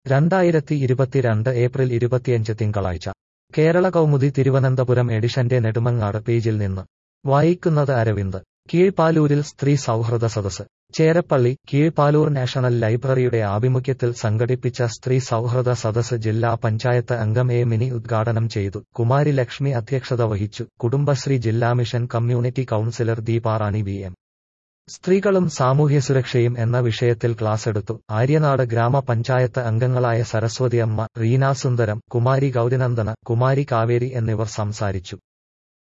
രണ്ടായിരത്തി ഇരുപത്തിരണ്ട് ഏപ്രിൽ ഇരുപത്തിയഞ്ച് തിങ്കളാഴ്ച കേരള കൗമുദി തിരുവനന്തപുരം എഡിഷന്റെ നെടുമങ്ങാട് പേജിൽ നിന്ന് വായിക്കുന്നത് അരവിന്ദ് കീഴ്പാലൂരിൽ സ്ത്രീ സൗഹൃദ സദസ് ചേരപ്പള്ളി കീഴ്പാലൂർ നാഷണൽ ലൈബ്രറിയുടെ ആഭിമുഖ്യത്തിൽ സംഘടിപ്പിച്ച സ്ത്രീ സൗഹൃദ സദസ് ജില്ലാ പഞ്ചായത്ത് അംഗം എ മിനി ഉദ്ഘാടനം ചെയ്തു കുമാരി ലക്ഷ്മി അധ്യക്ഷത വഹിച്ചു കുടുംബശ്രീ ജില്ലാ mission community counsellor Deeparani V M സ്ത്രീകളും സാമൂഹ്യസുരക്ഷയും എന്ന വിഷയത്തിൽ ക്ലാസ് എടുത്തു ആര്യനാട് ഗ്രാമപഞ്ചായത്ത് അംഗങ്ങളായ സരസ്വതി അമ്മ റീന സുന്ദരം കുമാരി ഗൗരിനന്ദന കുമാരി കാവേരി എന്നിവർ സംസാരിച്ചു